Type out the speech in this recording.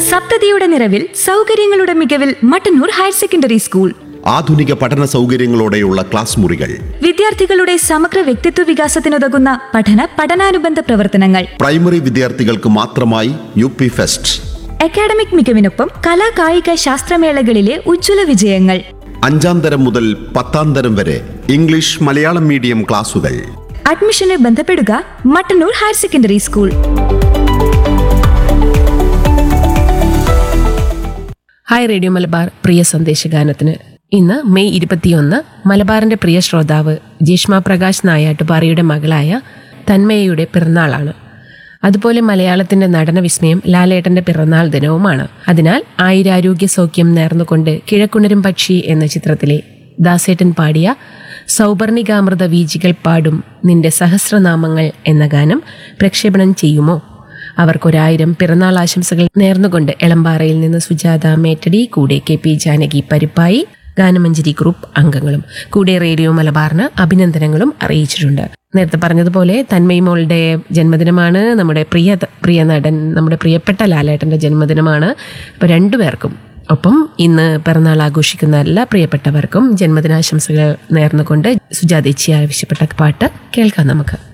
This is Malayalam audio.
സപ്തതിയുടെ നിറവിൽ സൗകര്യങ്ങളുടെ മികവിൽ മട്ടന്നൂർ ഹയർ സെക്കൻഡറി സ്കൂൾ ആധുനിക പഠന സൗകര്യങ്ങളോടെയുള്ള ക്ലാസ് മുറികൾ വിദ്യാർത്ഥികളുടെ സമഗ്ര വ്യക്തിത്വ വികാസത്തിനുതകുന്ന പഠന പഠനാനുബന്ധ പ്രവർത്തനങ്ങൾ പ്രൈമറി വിദ്യാർത്ഥികൾക്ക് മാത്രമായി യു പി ഫെസ്റ്റ് അക്കാഡമിക് മികവിനൊപ്പം കലാ കായിക ശാസ്ത്രമേളകളിലെ ഉജ്ജ്വല വിജയങ്ങൾ അഞ്ചാം തരം മുതൽ പത്താം തരം വരെ ഇംഗ്ലീഷ് മലയാളം മീഡിയം ക്ലാസുകൾ അഡ്മിഷന് ബന്ധപ്പെടുക Mattannur higher secondary school hi radio Malabar പ്രിയ സന്ദേശഗാനത്തിന് ഇന്ന് മെയ് ഇരുപത്തിയൊന്ന് മലബാറിന്റെ പ്രിയ ശ്രോതാവ് ജീഷ്മ പ്രകാശ് നായാട്ടുപാറയുടെ മകളായ തന്മയയുടെ പിറന്നാളാണ് അതുപോലെ മലയാളത്തിന്റെ നടന വിസ്മയം ലാലേട്ടന്റെ പിറന്നാൾ ദിനവുമാണ് അതിനാൽ ആയിരാരോഗ്യ സൗഖ്യം നേർന്നുകൊണ്ട് കിഴക്കുണരും പക്ഷി എന്ന ചിത്രത്തിലെ ദാസേട്ടൻ പാടിയ സൗപർണികാമൃത വീജികൾ പാടും നിന്റെ സഹസ്രനാമങ്ങൾ എന്ന ഗാനം പ്രക്ഷേപണം ചെയ്യുമോ അവർക്കൊരായിരം പിറന്നാൾ ആശംസകൾ നേർന്നുകൊണ്ട് എളമ്പാറയിൽ നിന്ന് സുജാത മേറ്റടി കൂടെ കെ പി ജാനകി പരിപ്പായി ഗാനമഞ്ജരി ഗ്രൂപ്പ് അംഗങ്ങളും കൂടെ റേഡിയോ മലബാറിന് അഭിനന്ദനങ്ങളും അറിയിച്ചിട്ടുണ്ട് നേരത്തെ പറഞ്ഞതുപോലെ തന്മയിമോളുടെ ജന്മദിനമാണ് നമ്മുടെ പ്രിയ പ്രിയ നടൻ നമ്മുടെ പ്രിയപ്പെട്ട ലാലേട്ടന്റെ ജന്മദിനമാണ് അപ്പോൾ രണ്ടുപേർക്കും ഒപ്പം ഇന്ന് പിറന്നാൾ ആഘോഷിക്കുന്ന എല്ലാ പ്രിയപ്പെട്ടവർക്കും ജന്മദിനാശംസകൾ നേർന്നുകൊണ്ട് സുജാതേച്ചി ആവശ്യപ്പെട്ട പാട്ട് കേൾക്കാം നമുക്ക്